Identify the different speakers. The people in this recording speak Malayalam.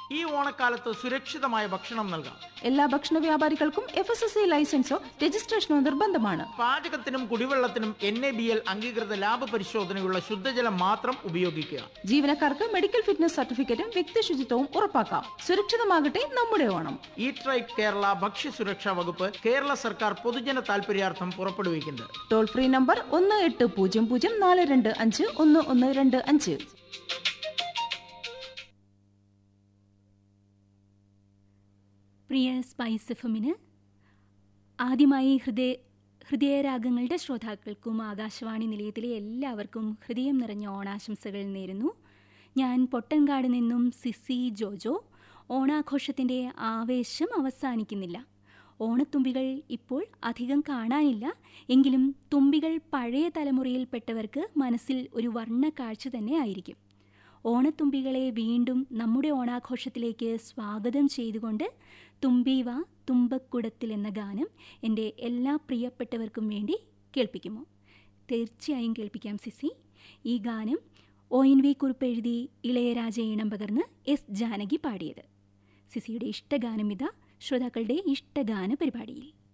Speaker 1: ഈ ഓണക്കാലത്ത് സുരക്ഷിതമായ ഭക്ഷണം നൽകാം
Speaker 2: എല്ലാ ഭക്ഷണ വ്യാപാരികൾക്കും എഫ് എസ് എസ് ഐ ലൈസൻസോ രജിസ്ട്രേഷനോ നിർബന്ധമാണ്
Speaker 1: പാചകത്തിനും കുടിവെള്ളത്തിനും എൻ എ ബി എൽ അംഗീകൃത ലാഭ പരിശോധനയുള്ള ശുദ്ധജലം മാത്രം ഉപയോഗിക്കുക
Speaker 2: ജീവനക്കാർക്ക് മെഡിക്കൽ ഫിറ്റ്നസ് സർട്ടിഫിക്കറ്റും വ്യക്തി ശുചിത്വവും ഉറപ്പാക്കാം സുരക്ഷിതമാകട്ടെ നമ്മുടെ ഓണം
Speaker 1: ഈറ്റ് റൈറ്റ് കേരള ഭക്ഷ്യസുരക്ഷാ വകുപ്പ് കേരള സർക്കാർ പൊതുജന താൽപര്യാർത്ഥം പുറപ്പെടുവിക്കുന്നത്
Speaker 2: ടോൾ ഫ്രീ നമ്പർ ഒന്ന് എട്ട് പൂജ്യം പൂജ്യം നാല് രണ്ട് അഞ്ച് ഒന്ന് ഒന്ന് രണ്ട് അഞ്ച്
Speaker 3: പ്രിയ സ്പൈസ് എഫമിന് ആദ്യമായി ഹൃദയ ഹൃദയരാഗങ്ങളുടെ ശ്രോതാക്കൾക്കും ആകാശവാണി നിലയത്തിലെ എല്ലാവർക്കും ഹൃദയം നിറഞ്ഞ ഓണാശംസകൾ നേരുന്നു ഞാൻ പൊട്ടൻകാട് നിന്നും സിസി ജോജോ ഓണാഘോഷത്തിൻ്റെ ആവേശം അവസാനിക്കുന്നില്ല ഓണത്തുമ്പികൾ ഇപ്പോൾ അധികം കാണാനില്ല എങ്കിലും തുമ്പികൾ പഴയ തലമുറയിൽപ്പെട്ടവർക്ക് മനസ്സിൽ ഒരു വർണ്ണ കാഴ്ച തന്നെ ആയിരിക്കും ഓണത്തുമ്പികളെ വീണ്ടും നമ്മുടെ ഓണാഘോഷത്തിലേക്ക് സ്വാഗതം ചെയ്തുകൊണ്ട് തുമ്പീവ തുമ്പക്കുടത്തിൽ എന്ന ഗാനം എൻ്റെ എല്ലാ പ്രിയപ്പെട്ടവർക്കും വേണ്ടി കേൾപ്പിക്കുമോ തീർച്ചയായും കേൾപ്പിക്കാം സിസി ഈ ഗാനം ഒ എൻ വി കുറിപ്പ് എഴുതി ഇളയരാജ ഈണം പകർന്ന് എസ് ജാനകി പാടിയത് സിസിയുടെ ഇഷ്ടഗാനം ഇതാ ശ്രോതാക്കളുടെ ഇഷ്ടഗാന പരിപാടിയിൽ